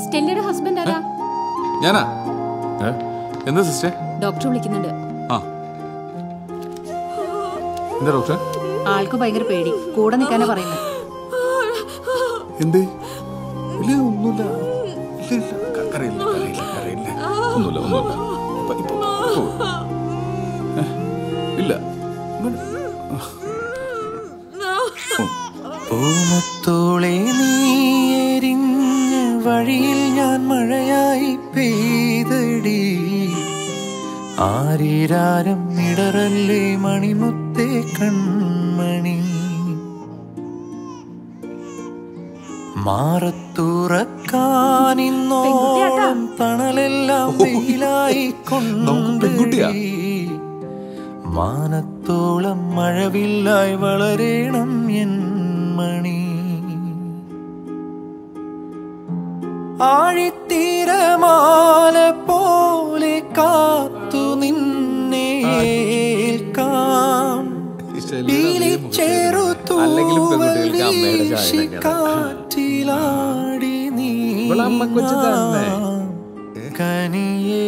സ്റ്റെല്ലയുടെ husband ആരാ ഞാനാ ഏ? എന്താ സിസ്റ്റർ ഡോക്ടർ വിളിക്കുന്നുണ്ട് ആ എന്താ ഡോക്ടർ ആൾക്ക് ഭയങ്കര പേടി കൂടെ നിൽക്കാനാ പറയുന്നത് എന്തേ ഇല്ല ഒന്നുമില്ല ഇല്ല ഇല്ല ക- കരയില്ല കരയില്ല കരയില്ല ഒന്നുമില്ല ഒന്നുമില്ല ഇപ്പൊ ഇപ്പൊ ഇപ്പൊ. ഏ? ഇല്ല ഇങ്ങോട്ട്. പൂമുത്തോളെ നീ എരിഞ്ഞ വഴിയിൽ ഞാൻ മഴയായി പെയ്തടി ആരിരാരം ഇടറല്ലേ മണിമുത്തേ കൺമണി മാറത്തുറക്കാനിന്നോളം തണലെല്ലാം വെയിലായി പെൺകുട്ടിയാ? കൊണ്ടടി മാനത്തോളം മഴവില്ലായി വളരേണം എൻ മണി ആഴിത്തീരമാല പോലെ കാത്തു നിന്നെ ഏൽക്കാം അല്ലെങ്കിലും പെൺകുട്ടികൾക്ക് അമ്മയുടെ ചായ ഉണ്ടാക്കണം. കാറ്റിലാടി നീ ഇവളെ അമ്മക്കൊച്ചു തന്നെ. കനിയേ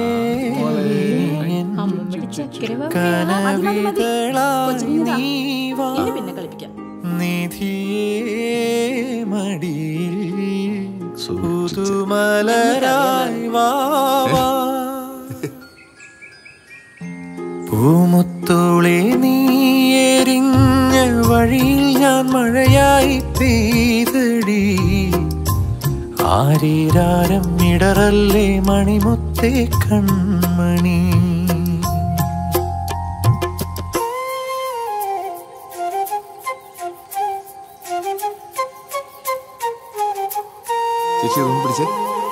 എൻ അമ്മൂമ്മയുടെ ചക്കര വാ. മതി, മതി, മതി. കനവിതളായി കൊച്ചുകുഞ്ഞിതാ. നീ വാ ഇനി പിന്നെ കളിപ്പിക്കാം നിധിയേ മടിയിൽ സുതുമലരായി വാ വാ. പൂമുത്തോളെ നീ എരിഞ്ഞ വഴിയിൽ ഞാൻ മഴയായി പെയ്തടി ആരീരാരം ഇടറല്ലേ മണിമുത്തേ കൺമണി ചേച്ചി റൂം പിടിച്ചേ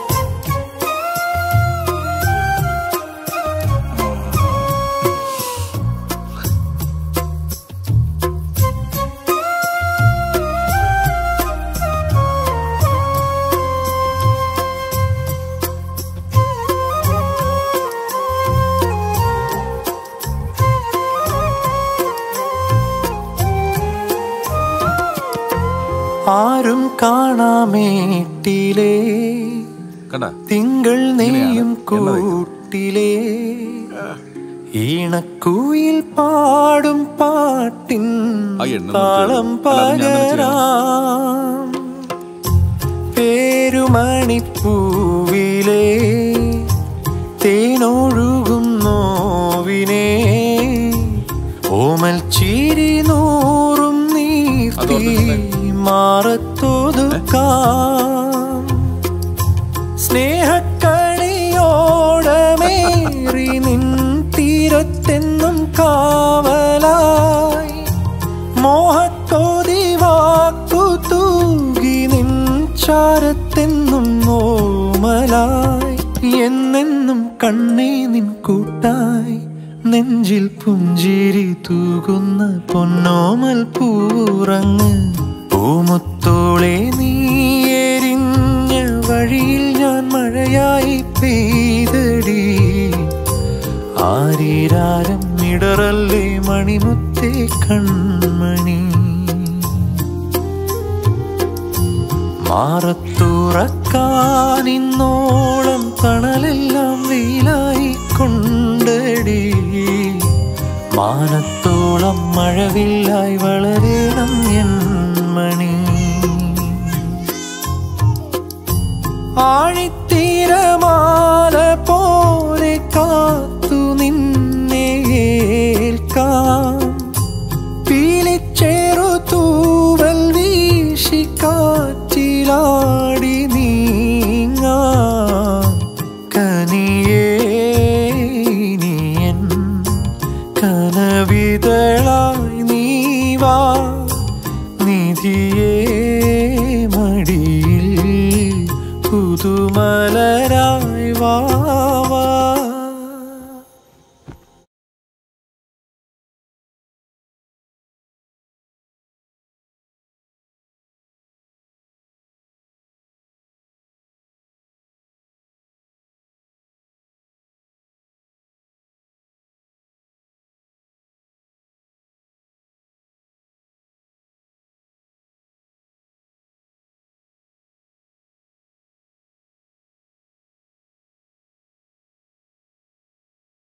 ആരും കാണാമേട്ടിലേ കണ്ട തിങ്കൾ നെയ്യും ഇങ്ങനെയാണ് എണ്ണ കൂട്ടിലേ ഈണക്കുയിൽ പാടും പാട്ടിൻ ആ എണ്ണ താളം നിർത്തിയത്. അല്ല, അത് ഞാൻ തന്നെ ചെയ്യണം. പകരാം പേരുമണിപ്പൂവിലേ തേനൊഴുകും നോവിനെ ഓമൽ ചിരി നൂറും നീർത്തി അതോർത്തിട്ടുണ്ടേ. മാറത്തൊതുക്കാം സ്നേഹക്കണിയോടമേറി നിൻ തീരത്തെന്നും കാവലായി മോഹത്തോതി വാക്കു തൂകി നിൻ ചാരത്തെന്നും ഓമലായി എന്നെന്നും കണ്ണേ നിൻ കൂട്ടായി നെഞ്ചിൽ പുഞ്ചിരി തൂകുന്ന പൊന്നോമൽ പൂറങ്ങ് പൂമുത്തോളെ നീ എരിഞ്ഞ വഴിയിൽ ഞാൻ മഴയായി പെയ്തടി ആരീരാരം ഇടറല്ലേ മണിമുത്തേ കൺമണി മാറത്തുറക്കാനിന്നോളം തണലെല്ലാം വെയിലായി കൊണ്ടടി മാനത്തോളം മഴവില്ലായി വളരണം എൻ മണി ആഴിത്തീരമാല പോലെ കാത്തു നിന്നെ ഏൽക്കാം പീലിച്ചേറു തൂവൽ വീശി കാറ്റിലാടി നീങ്ങാ കനിയേ നീയൻ കനവിതളായി നീ വാ നിധിയേ മടിയിൽ പുതുമലരാ